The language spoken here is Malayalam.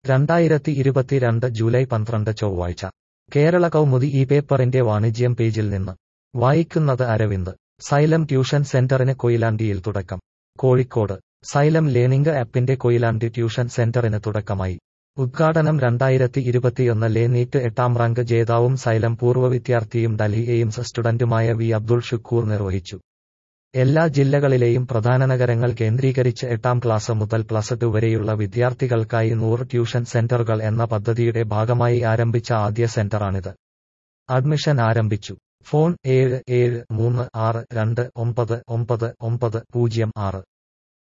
രണ്ടായിരത്തി ഇരുപത്തിരണ്ട് ജൂലൈ പന്ത്രണ്ട് ചൊവ്വാഴ്ച കേരള കൗമുദി ഈ പേപ്പറിന്റെ വാണിജ്യം പേജിൽ നിന്ന് വായിക്കുന്നത് അരവിന്ദ് സൈലം ട്യൂഷൻ സെന്ററിന് കൊയിലാണ്ടിയിൽ തുടക്കം കോഴിക്കോട് സൈലം ലേണിംഗ് ആപ്പിന്റെ കൊയിലാണ്ടി ട്യൂഷൻ സെന്ററിന് തുടക്കമായി ഉദ്ഘാടനം രണ്ടായിരത്തി ഇരുപത്തിയൊന്ന് ലെ നീറ്റ് എട്ടാം റാങ്ക് ജേതാവും സൈലം പൂർവ്വ വിദ്യാർത്ഥിയും ഡൽഹി എയിംസ് സ്റ്റുഡന്റുമായ വി അബ്ദുൾ ഷുക്കൂർ നിർവഹിച്ചു എല്ലാ ജില്ലകളിലെയും പ്രധാന നഗരങ്ങൾ കേന്ദ്രീകരിച്ച് എട്ടാം ക്ലാസ് മുതൽ പ്ലസ് ടു വരെയുള്ള വിദ്യാർത്ഥികൾക്കായി നൂറ് ട്യൂഷൻ സെന്ററുകൾ എന്ന പദ്ധതിയുടെ ഭാഗമായി ആരംഭിച്ച ആദ്യ സെന്ററാണിത് അഡ്മിഷൻ ആരംഭിച്ചു ഫോൺ ഏഴ് ഏഴ് മൂന്ന് ആറ് രണ്ട് ഒമ്പത് ഒമ്പത് ഒമ്പത് പൂജ്യം ആറ്